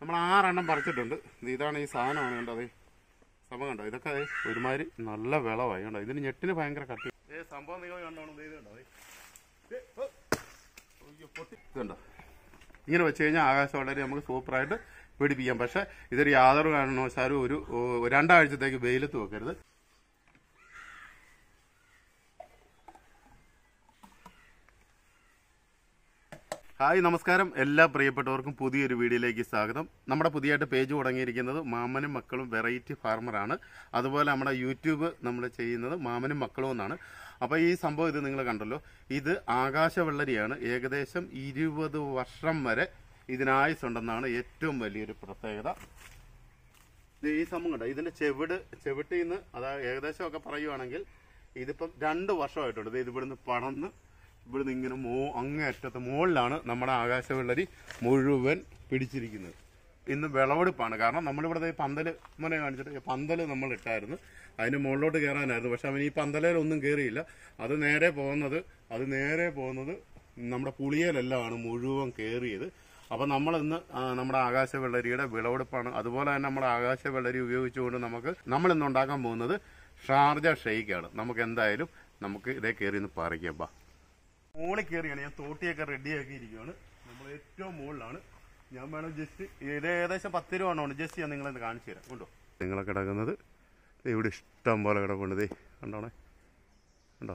നമ്മൾ ആറെണ്ണം പറിച്ചിട്ടുണ്ട് ഇത് ഇതാണ് ഈ സാധനമാണ് കണ്ടോ അതെ സംഭവം കണ്ടോ ഇതൊക്കെ ദേ ഒരുമാതിരി നല്ല വിളവായി കണ്ടോ ഇതിന് ഞെട്ടിന് ഭയങ്കര കട്ടി ഏ സംഭവം നിങ്ങൾ കണ്ടോണം ഇത് കണ്ടോ ദേ. ദേ, ഓ. അയ്യോ, പൊട്ടി. ഇതുണ്ടോ ഇങ്ങനെ വെച്ച് കഴിഞ്ഞാൽ ആകാശം വളരെ നമുക്ക് സൂപ്പറായിട്ട് പിടിപ്പിക്കാം പക്ഷെ ഇതൊരു യാതൊരു കാരണവശാലും ഒരു ഓ, രണ്ടാഴ്ചത്തേക്ക് വെയിലത്ത് വെക്കരുത് ഹായ് നമസ്കാരം എല്ലാ പ്രിയപ്പെട്ടവർക്കും പുതിയൊരു വീഡിയോയിലേക്ക് സ്വാഗതം നമ്മുടെ പുതിയതായിട്ട് പേജ് തുടങ്ങിയിരിക്കുന്നത് മാമനും മക്കളും വെറൈറ്റി ഫാർമറാണ് അതുപോലെ നമ്മുടെ യൂട്യൂബ് നമ്മൾ ചെയ്യുന്നത് മാമനും മക്കളും എന്നാണ് അപ്പോൾ ഈ സംഭവം ഇത് നിങ്ങൾ കണ്ടല്ലോ ഇത് ആകാശവെള്ളരിയാണ് ഏകദേശം ഇരുപത് വർഷം വരെ ഇതിനായുസുണ്ടെന്നാണ് ഏറ്റവും വലിയൊരു പ്രത്യേകത ഇത് ഈ സംഭവം കണ്ടോ ഇതിന്റെ ചെവിട് ചെവിട്ടിൽ നിന്ന് അതായത് ഏകദേശം ഒക്കെ പറയുവാണെങ്കിൽ ഇതിപ്പം രണ്ട് വർഷമായിട്ടുണ്ട് ഇത് ഇവിടുന്ന് പടന്ന് ഇവിടുന്ന് ഇങ്ങനെ മോ അങ്ങേയറ്റത്ത് മുകളിലാണ് നമ്മുടെ ആകാശവെള്ളരി മുഴുവൻ പിടിച്ചിരിക്കുന്നത് ഇന്ന് വിളവെടുപ്പാണ് കാരണം നമ്മളിവിടെ ദേ പന്തല് മോനെ കാണിച്ചിട്ട് ഈ പന്തല് നമ്മൾ ഇട്ടായിരുന്നു അതിന് മുകളിലോട്ട് കയറാനായിരുന്നു പക്ഷെ അവൻ ഈ പന്തലയിലൊന്നും കയറിയില്ല അത് നേരെ പോകുന്നത് അത് നേരെ പോകുന്നത് നമ്മുടെ പുളിയലെല്ലാം മുഴുവൻ കയറിയത് അപ്പൊ നമ്മൾ ഇന്ന് ആ, നമ്മുടെ ആകാശവെള്ളരിയുടെ വിളവെടുപ്പാണ് അതുപോലെ തന്നെ നമ്മുടെ ആകാശവെള്ളരി ഉപയോഗിച്ചുകൊണ്ട് നമുക്ക് നമ്മൾ ഇന്ന് ഉണ്ടാക്കാൻ പോകുന്നത് ഷാർജ ഷെയ്ക്കാണ് നമുക്ക് എന്തായാലും നമുക്ക് ഇതേ കയറി ഒന്ന് പറിക്കാം ബാ മുകളിൽ കയറിയാണ് ഞാൻ തോട്ടിയൊക്കെ റെഡിയാക്കി ഇരിക്കുകയാണ് നമ്മൾ ഏറ്റവും മുകളിലാണ് ഞാൻ വേണം ജസ്റ്റ് ഇത് ഏകദേശം പത്ത് രൂപ ആണ് ജസ്റ്റ് ഞാൻ നിങ്ങളെ കാണിച്ചു തരാം കൊണ്ടോ നിങ്ങളെ കിടക്കുന്നത് ദേ ഇവിടെ ഇഷ്ടം പോലെ കിടപ്പുണ്ട് ദേ കണ്ടോണേ കണ്ടോ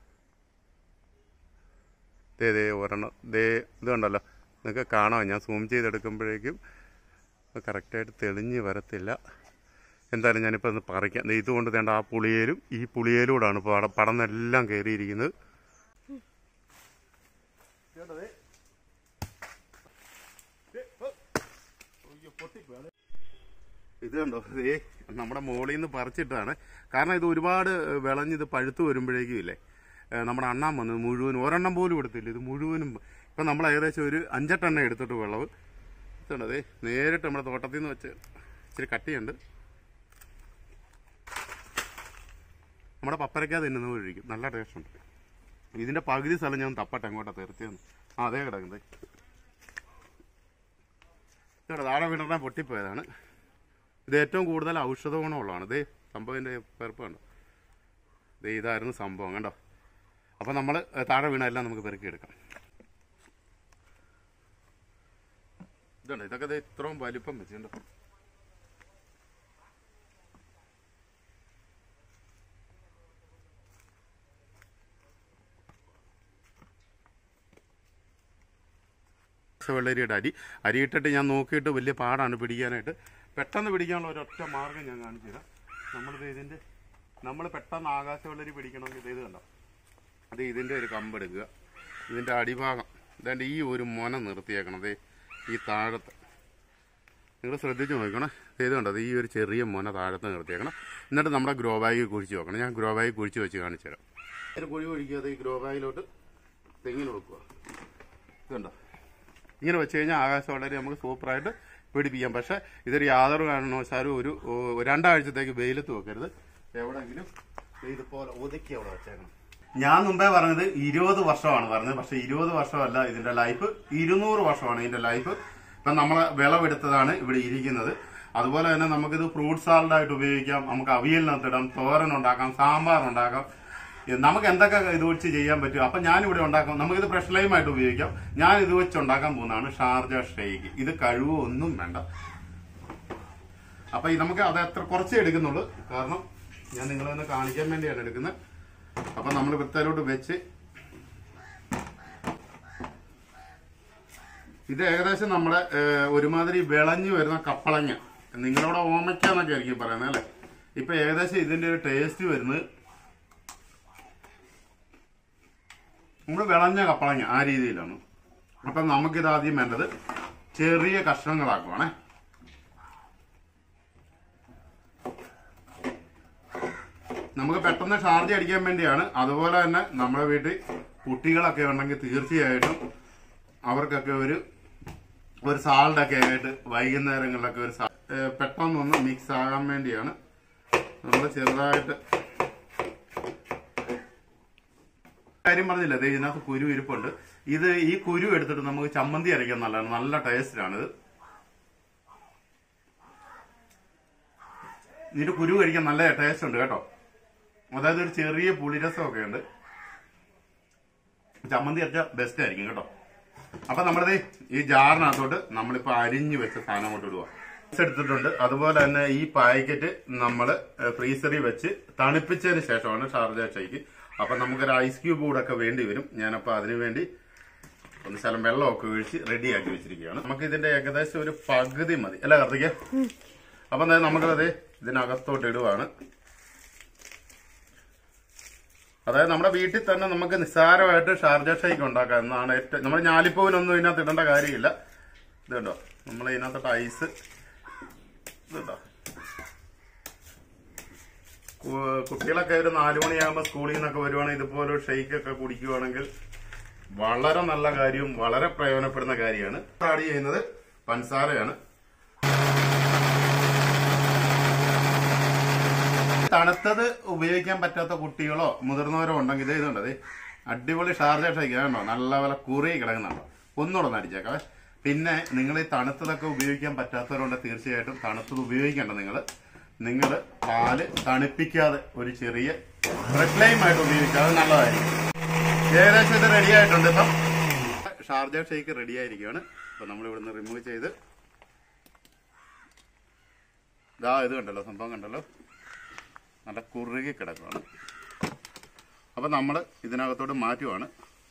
ദേ ദേ ഒരെണ്ണം ദേ ഇത് കണ്ടല്ലോ നിങ്ങൾക്ക് കാണാം ഞാൻ സൂം ചെയ്തെടുക്കുമ്പോഴേക്കും കറക്റ്റായിട്ട് തെളിഞ്ഞ് വരത്തില്ല എന്തായാലും ഞാനിപ്പോൾ ഒന്ന് പറിക്കാം ദേ ഇതുകൊണ്ട് വേണ്ട ആ പുളിയേലും ഈ പുളിയേലൂടാണ് ഇപ്പോൾ പട പടന്നെല്ലാം കയറിയിരിക്കുന്നത് ഇത് കണ്ടോ ഏ നമ്മുടെ മോളിൽ നിന്ന് പറിച്ചിട്ടാണ് കാരണം ഇത് ഒരുപാട് വിളഞ്ഞ് ഇത് പഴുത്ത് വരുമ്പോഴേക്കും ഇല്ലേ ഏ, നമ്മുടെ അണ്ണാൻ വന്ന് മുഴുവനും ഒരെണ്ണം പോലും എടുത്തില്ല ഇത് മുഴുവനും ഇപ്പം നമ്മൾ ഏകദേശം ഒരു അഞ്ചെട്ടെണ്ണം എടുത്തിട്ട് വിളവ് ഇതുണ്ട് അതെ നേരിട്ട് നമ്മുടെ തോട്ടത്തിൽ നിന്ന് വെച്ച് ഇച്ചിരി കട്ടിയുണ്ട് നമ്മുടെ പപ്പരയ്ക്കാ തിന്നുന്ന ഒഴിക്കും നല്ല ടേസ്റ്റ് ഉണ്ട് ഇതിന്റെ പകുതി സ്ഥലം ഞാൻ തപ്പട്ടെ അങ്ങോട്ടാ തീർച്ചയായും ആ അതേ കിടക്കുന്നത് ഇതോടെ താഴെ വീണ പൊട്ടിപ്പോയതാണ് ഇത് ഏറ്റവും കൂടുതൽ ഔഷധ ഗുണമുള്ളതാണ് ഇതേ സംഭവത്തിൻ്റെ പെറുപ്പാണ് ദേ ഇതായിരുന്നു സംഭവം കണ്ടോ അപ്പോൾ നമ്മൾ താഴെ വീണ എല്ലാം നമുക്ക് പെറുക്കിയെടുക്കാം ഇതുണ്ട് ഇതൊക്കെ ദേ ഇത്രയും വലിപ്പം വെച്ചിട്ടുണ്ടോ വെള്ളരിയുടെ അരി അരിയിട്ടിട്ട് ഞാൻ നോക്കിയിട്ട് വലിയ പാടാണ് പിടിക്കാനായിട്ട് പെട്ടെന്ന് പിടിക്കാനുള്ള ഒരൊറ്റ മാർഗം ഞാൻ കാണിച്ചു തരാം നമ്മളിത് ഇതിൻ്റെ നമ്മൾ പെട്ടെന്ന് ആകാശ വെള്ളരി പിടിക്കണമെങ്കിൽ ഇത് ഇത് കണ്ടോ അത് ഇതിൻ്റെ ഒരു കമ്പെടുക്കുക ഇതിൻ്റെ അടിഭാഗം ഇതാണ്ട് ഈ ഒരു മൊന നിർത്തിയേക്കണം ദേ ഈ താഴത്ത് നിങ്ങൾ ശ്രദ്ധിച്ച് നോക്കണം ദേ ഇത് കണ്ടോ ദേ ഈ ഒരു ചെറിയ മൊന താഴത്ത് നിർത്തിയേക്കണം എന്നിട്ട് നമ്മുടെ ഗ്രോ ബാഗ് കുഴിച്ച് വെക്കണം ഞാൻ ഗ്രോ ബാഗ് കുഴിച്ച് വെച്ച് കാണിച്ചു തരാം ഒരു കുഴി ഒഴിക്കുക അത് ഈ ഗ്രോ ബാഗിലോട്ട് തെങ്ങിന് കൊടുക്കുക ഇതുണ്ടോ ഇങ്ങനെ വെച്ച് കഴിഞ്ഞാൽ ആകാശം വളരെ നമുക്ക് സൂപ്പറായിട്ട് പിടിപ്പിക്കാം പക്ഷെ ഇതൊരു യാതൊരു കാരണവശാലും ഒരു ഓ, രണ്ടാഴ്ചത്തേക്ക് വെയിലത്ത് വെക്കരുത് എവിടെങ്കിലും ഇതുപോലെ ഒതുക്കി അവിടെ വെച്ചേക്കണം ഞാൻ മുമ്പേ പറഞ്ഞത് ഇരുപത് വർഷമാണ് പറഞ്ഞത് പക്ഷെ ഇരുപത് വർഷമല്ല ഇതിന്റെ ലൈഫ് ഇരുന്നൂറ് വർഷമാണ് ഇതിന്റെ ലൈഫ് ഇപ്പൊ നമ്മളെ വിളവെടുത്തതാണ് ഇവിടെ ഇരിക്കുന്നത് അതുപോലെ തന്നെ നമുക്കിത് ഫ്രൂട്ട് സാലഡായിട്ട് ഉപയോഗിക്കാം നമുക്ക് അവിയലിനകത്തിടാം തോരൻ ഉണ്ടാക്കാം സാമ്പാർ ഉണ്ടാക്കാം നമുക്ക് എന്തൊക്കെ ഇത് വെച്ച് ചെയ്യാൻ പറ്റും അപ്പൊ ഞാൻ ഇവിടെ ഉണ്ടാക്കാം നമുക്കിത് ഫ്രഷ് ലൈമായിട്ട് ഉപയോഗിക്കാം ഞാൻ ഇത് വെച്ച് ഉണ്ടാക്കാൻ പോകുന്നതാണ് ഷാർജ ഷേക്ക് ഇത് കഴിവോ ഒന്നും വേണ്ട അപ്പൊ ഈ നമുക്ക് അത് എത്ര കുറച്ചേ എടുക്കുന്നുള്ളൂ കാരണം ഞാൻ നിങ്ങളെ ഒന്ന് കാണിക്കാൻ വേണ്ടിയാണ് എടുക്കുന്നത് അപ്പൊ നമ്മൾ വൃത്തയിലോട്ട് വെച്ച് ഇത് ഏകദേശം നമ്മുടെ ഏഹ്, ഒരുമാതിരി വിളഞ്ഞു വരുന്ന കപ്പളങ്ങ നിങ്ങളവിടെ ഓമയ്ക്ക എന്നൊക്കെ ആയിരിക്കും പറയുന്നത് അല്ലെ ഇപ്പൊ ഏകദേശം ഇതിന്റെ ഒരു ടേസ്റ്റ് വരുന്നത് നമ്മൾ വിളഞ്ഞ കപ്പളങ്ങ ആ രീതിയിലാണ് അപ്പം നമുക്കിത് ആദ്യം വേണ്ടത് ചെറിയ കഷ്ണങ്ങളാക്കുവാണേ നമുക്ക് പെട്ടെന്ന് ഷാർജ അടിക്കാൻ വേണ്ടിയാണ് അതുപോലെ തന്നെ നമ്മുടെ വീട്ടിൽ കുട്ടികളൊക്കെ ഉണ്ടെങ്കിൽ തീർച്ചയായിട്ടും അവർക്കൊക്കെ ഒരു ഒരു സാലഡൊക്കെ ആയിട്ട് വൈകുന്നേരങ്ങളിലൊക്കെ ഒരു സാ- ഏ, പെട്ടെന്നൊന്ന് മിക്സ് ആകാൻ വേണ്ടിയാണ് നമ്മൾ ചെറുതായിട്ട് കാര്യം പറഞ്ഞില്ല ദേ ഇതിനകത്ത് കുരു ഇരിപ്പുണ്ട് ഇത് ഈ കുരു എടുത്തിട്ട് നമുക്ക് ചമ്മന്തി അരയ്ക്കാൻ നല്ലതാണ് നല്ല ടേസ്റ്റിലാണിത് ഇതിന്റെ കുരു കഴിക്കാൻ നല്ല ടേസ്റ്റ് ഉണ്ട് കേട്ടോ അതായത് ഒരു ചെറിയ പുളിരസമൊക്കെ ഉണ്ട് ചമ്മന്തി അരച്ച ബെസ്റ്റ് ആയിരിക്കും കേട്ടോ അപ്പൊ നമ്മളിത് ഈ ജാറിനകത്തോട്ട് നമ്മളിപ്പോ അരിഞ്ഞു വെച്ച സാധനം കൊണ്ട് ഇടുക എടുത്തിട്ടുണ്ട് അതുപോലെ തന്നെ ഈ പാക്കറ്റ് നമ്മൾ ഫ്രീസറിൽ വെച്ച് തണുപ്പിച്ചതിന് ശേഷമാണ് ഷാർജ ഷൈക്ക് അപ്പൊ നമുക്കൊരു ഐസ് ക്യൂബ് കൂടെ ഒക്കെ വേണ്ടി വരും ഞാനപ്പോ അതിനു വേണ്ടി ഒന്ന് ശലം വെള്ളമൊക്കെ ഒഴിച്ച് റെഡിയാക്കി വെച്ചിരിക്കുകയാണ് നമുക്ക് ഇതിന്റെ ഏകദേശം ഒരു പകുതി മതി അല്ല കാർത്തിക അപ്പൊ എന്തായാലും നമുക്കത് ഇതിനകത്തോട്ട് ഇടുവാണ് അതായത് നമ്മുടെ വീട്ടിൽ തന്നെ നമുക്ക് നിസ്സാരമായിട്ട് ഷാർജ ഷൈക്ക് ഉണ്ടാക്കാം എന്നാണ് ഏറ്റവും നമ്മുടെ ഞാലിപ്പൂവിനൊന്നും ഇതിനകത്ത് ഇടേണ്ട കാര്യമില്ല ഇത് കണ്ടോ നമ്മൾ ഇതിനകത്തോട്ട് ഐസ് ഇത് കണ്ടോ കു- കുട്ടികളൊക്കെ ഒരു നാലു മണിയാകുമ്പോൾ സ്കൂളിൽ നിന്നൊക്കെ വരുവാണെങ്കിൽ ഇതുപോലെ ഒരു ഷെയ്ക്ക് ഒക്കെ കുടിക്കുവാണെങ്കിൽ വളരെ നല്ല കാര്യവും വളരെ പ്രയോജനപ്പെടുന്ന കാര്യമാണ് ആഡ് ചെയ്യുന്നത് പഞ്ചസാരയാണ് തണുത്തത് ഉപയോഗിക്കാൻ പറ്റാത്ത കുട്ടികളോ മുതിർന്നവരോ ഉണ്ടെങ്കിൽ ഇത് ഇതുണ്ട് ദേ അടിപൊളി ഷാർജ ഷൈക്ക് കണ്ടോ നല്ല പോലെ കുറി കിടക്കുന്നുണ്ടോ ഒന്നുകൂടെ ഒന്ന് അടിച്ചേക്കാവേ പിന്നെ നിങ്ങൾ ഈ തണുത്തതൊക്കെ ഉപയോഗിക്കാൻ പറ്റാത്തവരുണ്ട് തീർച്ചയായിട്ടും തണുത്തത് ഉപയോഗിക്കേണ്ട നിങ്ങൾ നിങ്ങൾ പാല് തണുപ്പിക്കാതെ ഒരു ചെറിയ ബ്രെഡ് ലൈം ആയിട്ട് ഉപയോഗിക്കുക അത് നല്ലതായിരിക്കും ഏകദേശം ഇത് റെഡി ആയിട്ടുണ്ട് ഇപ്പം ഷാർജ ഷേക്ക് റെഡി ആയിരിക്കുകയാണ് അപ്പൊ നമ്മൾ ഇവിടുന്ന് റിമൂവ് ചെയ്ത് ഇതാ ഇത് കണ്ടല്ലോ സംഭവം കണ്ടല്ലോ നല്ല കുറുകി കിടക്കുകയാണ് അപ്പൊ നമ്മൾ ഇതിനകത്തോട്ട് മാറ്റുവാണ്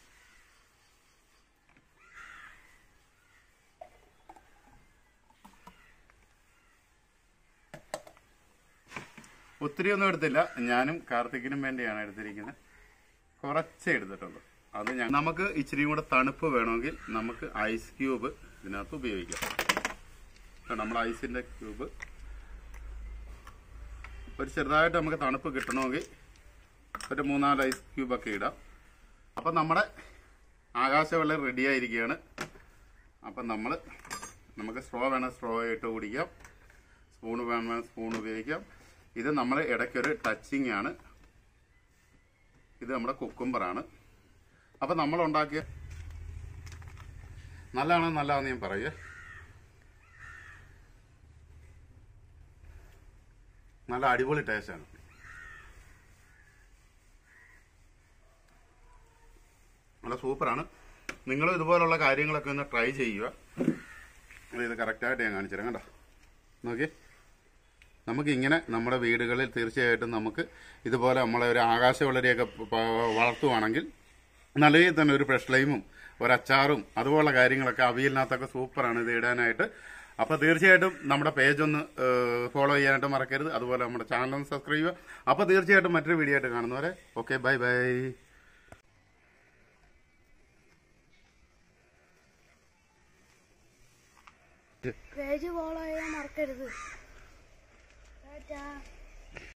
ഒത്തിരി ഒന്നും എടുത്തില്ല ഞാനും കാർത്തിക്കിനും വേണ്ടിയാണ് എടുത്തിരിക്കുന്നത് കുറച്ചേ എടുത്തിട്ടുള്ളൂ അത് ഞാൻ നമുക്ക് ഇച്ചിരി കൂടെ തണുപ്പ് വേണമെങ്കിൽ നമുക്ക് ഐസ് ക്യൂബ് ഇതിനകത്ത് ഉപയോഗിക്കാം കണ്ടോ, നമ്മൾ ഐസിന്റെ ക്യൂബ് ഒരു ചെറുതായിട്ട് നമുക്ക് തണുപ്പ് കിട്ടണമെങ്കിൽ ഒരു മൂന്നാല് ഐസ് ക്യൂബൊക്കെ ഇടാം അപ്പം നമ്മുടെ ആകാശവെള്ളം റെഡി ആയിരിക്കുകയാണ് അപ്പം നമ്മൾ നമുക്ക് സ്ട്രോ വേണം സ്ട്രോ ഇട്ട് കുടിക്കാം സ്പൂൺ വേണം വേണം സ്പൂൺ ഉപയോഗിക്കാം ഇത് നമ്മൾ ഇടയ്ക്കൊരു ടച്ചിങ് ആണ് ഇത് നമ്മുടെ കുക്കുംബറാണ് അപ്പം നമ്മൾ ഉണ്ടാക്കിയ നല്ലതാണോ നല്ലതാണെന്ന് ഞാൻ പറയുക നല്ല അടിപൊളി ടേസ്റ്റാണ് നല്ല സൂപ്പറാണ് നിങ്ങൾ ഇതുപോലുള്ള കാര്യങ്ങളൊക്കെ ഒന്ന് ട്രൈ ചെയ്യുക അപ്പോൾ ഇത് കറക്റ്റായിട്ട് ഞാൻ കാണിച്ചു തരാം കേട്ടോ നോക്കി നമുക്ക് ഇങ്ങനെ നമ്മുടെ വീടുകളിൽ തീർച്ചയായിട്ടും നമുക്ക് ഇതുപോലെ നമ്മളെ ഒരു ആകാശ വളരെയൊക്കെ വളർത്തുവാണെങ്കിൽ നല്ല രീതിയിൽ തന്നെ ഒരു ഫ്രഷ് ലൈമും ഒരു അച്ചാറും അതുപോലുള്ള കാര്യങ്ങളൊക്കെ അവിയലിനകത്തൊക്കെ സൂപ്പറാണ് ഇത് ഇടാനായിട്ട് അപ്പോൾ തീർച്ചയായിട്ടും നമ്മുടെ പേജ് ഒന്ന് ഫോളോ ചെയ്യാനായിട്ട് മറക്കരുത് അതുപോലെ നമ്മുടെ ചാനൽ ഒന്ന് സബ്സ്ക്രൈബ് ചെയ്യുക അപ്പോൾ തീർച്ചയായിട്ടും മറ്റൊരു വീഡിയോ ആയിട്ട് കാണുന്നവരെ okay bye bye page follow ചെയ്യാൻ മറക്കരുത് ടാറ്റാ